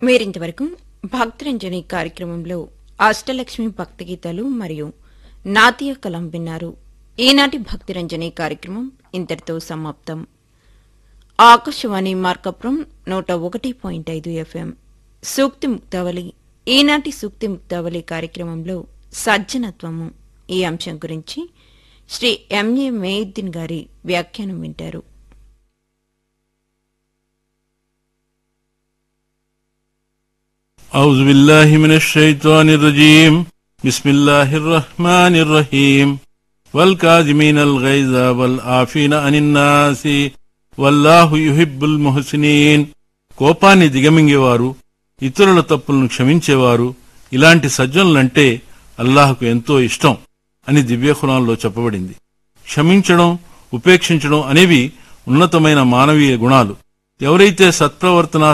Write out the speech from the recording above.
మీరింతవరకు భక్తరంజని కార్యక్రమంలో అష్టలక్ష్మి భక్తి గీతాలు మరియు నాట్య కలం విన్నారు ఈనాటి భక్తిరంజని కార్యక్రమం ఇంతటితో సమాప్తం ఆకాశవాణి మార్కపురం నూట ఒకటి పాయింట్ ఐదు ఎఫ్ఎం సూక్తి ముక్తావళి ఈనాటి సూక్తి ముక్తావళి కార్యక్రమంలో సజ్జనత్వము ఈ అంశం గురించి శ్రీ ఎంఏ మేయుద్దీన్ గారి వ్యాఖ్యానం వింటారు أعوذ بالله من الشيطان الرجيم بسم الله الرحمن الرحيم والكاظمين الغيظ والعافين عن الناس والله يحب المحسنين కోపాన్ని దిగమింగేవారు ఇతరుల తప్పులను క్షమించేవారు ఇలాంటి సజ్జనులంటే అల్లాహకు ఎంతో ఇష్టం అని దివ్యఖురాన్లో చెప్పబడింది క్షమించడం ఉపేక్షించడం అనేవి ఉన్నతమైన మానవీయ గుణాలు ఎవరైతే సత్ప్రవర్తన